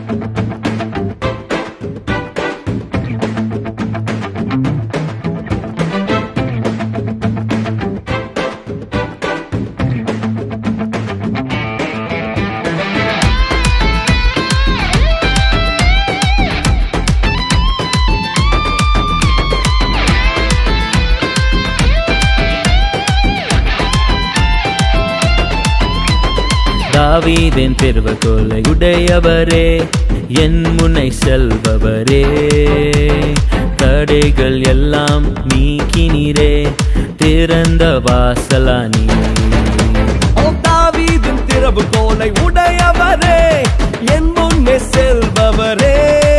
தாவீதின் திருவகோலை உடையவரே என் முனை செல்பவரே தடைகள் எல்லாம் நீக்கினீரே திறந்த வாசலானி ஓ தாவீதின் திறவுகோலை உடையவரே என் முன்னே செல்பவரே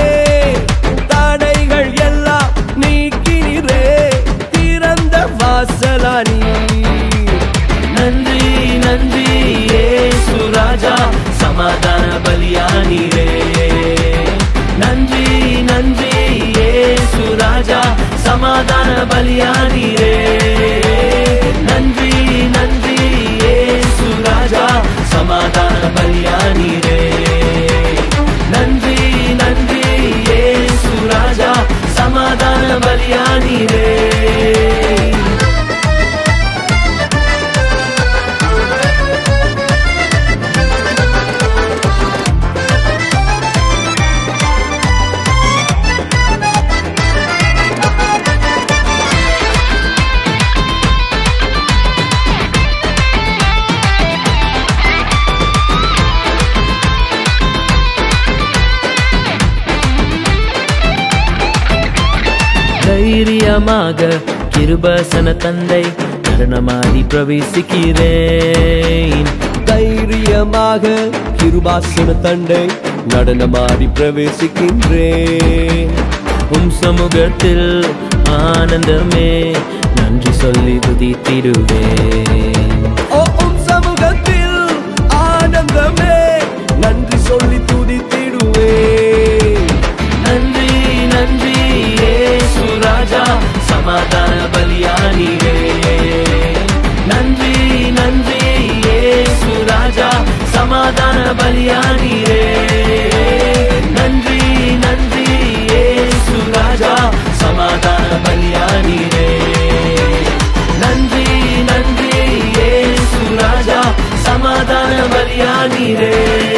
தடைகள் எல்லாம் நீக்கினீரே திறந்த வாசலானி நன்றி நன்றி ஏசு ராஜா சமாதான பலியானீரே நன்றி நன்றி ஏசு ராஜா சமாதான பலியானீரே நன்றி நன்றி ஏசு ராஜா சமாதான பலியானீரே நன்றி நன்றி ஏசு ராஜா சமாதான பலியானீரே தைரியமாக கிருபசன தந்தை நடனமாடி பிரவேசிக்கிறேன் தைரியமாக கிருபாசன தண்டை நடனமாடி பிரவேசிக்கின்றேன் உம் சமூகத்தில் ஆனந்தமே நன்றி சொல்லி துதித்திடுவேன் ஓ உம் சமூகத்தில் ஆனந்தமே நன்றி சொல்லி துதித்திடுவேன் நன்றி நன்றி ஏசு ராஜா சமாதான பலியானீரே நன்றி நன்றி ஏசு ராஜா சமாதான பலியானீரே நன்றி நன்றி ஏசு ராஜா சமாதான பலியானீரே நன்றி நன்றி ஏசு ராஜா சமாதான பலியானீரே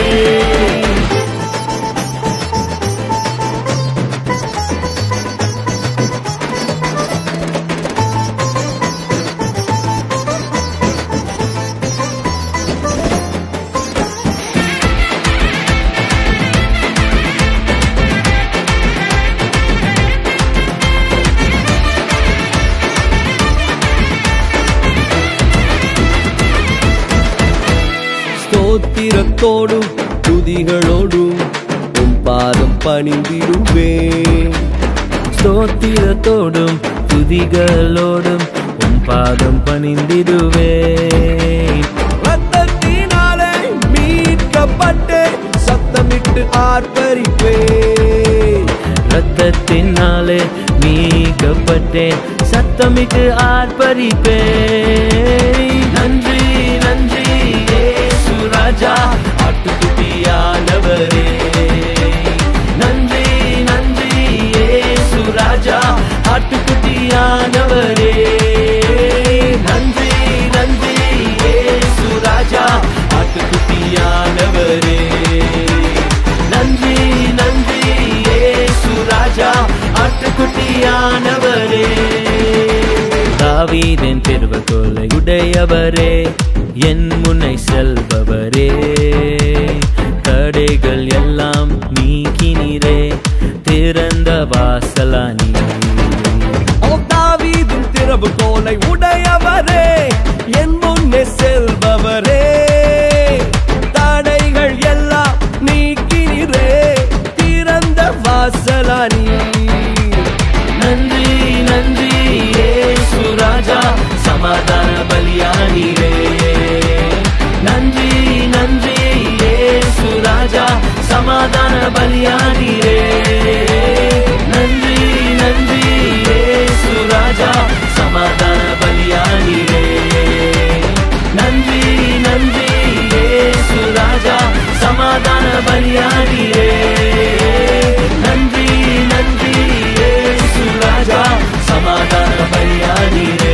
ஸ்தோத்திரத்தோடும் துதிகளோடும் உம் பாதம் பணிந்திடுவேன் ஸ்தோத்திரத்தோடும் துதிகளோடும் உன் பாதம் பணிந்திடுவேன் ரத்தத்தினாலே மீட்கப்பட்டு சத்தமிட்டு ஆர்ப்பரிப்பேன் ரத்தத்தினாலே மீட்கப்பட்டேன் சத்தமிட்டு ஆர்ப்பரிப்பேன் நன்றி நன்றி ஏசு ராஜா ஆட்டுக்குட்டியானவரே நன்றி நன்றி ஏசு ராஜா ஆட்டுக்குட்டியானவரே நன்றி நன்றி ஏசு ராஜா ஆட்டுக்குட்டியானவரே நன்றி நன்றி ஏசு ராஜா ஆட்டுக்குட்டியானவரே தாவீதின் திருவகோலை உடையவரே என் முனை செல்பவரே தடைகள் எல்லாம் நீக்கினீரே திறந்த வாசலானி ஓ தாவீதின் திறவுகோலை உடையவரே என் முன்னே செல்பவரே தடைகள் எல்லாம் நீக்கினீரே திறந்த வாசலானி நன்றி நன்றி ஏசு ராஜா சமாதான பலியானீரே நன்றி நன்றி ஏசு ராஜா சமாதான பலியானீரே நன்றி நன்றி ஏசு ராஜா சமாதான பலியானீரே நன்றி நன்றி ஏசு ராஜா சமாதான பலியானீரே சமாதான பலியானீரே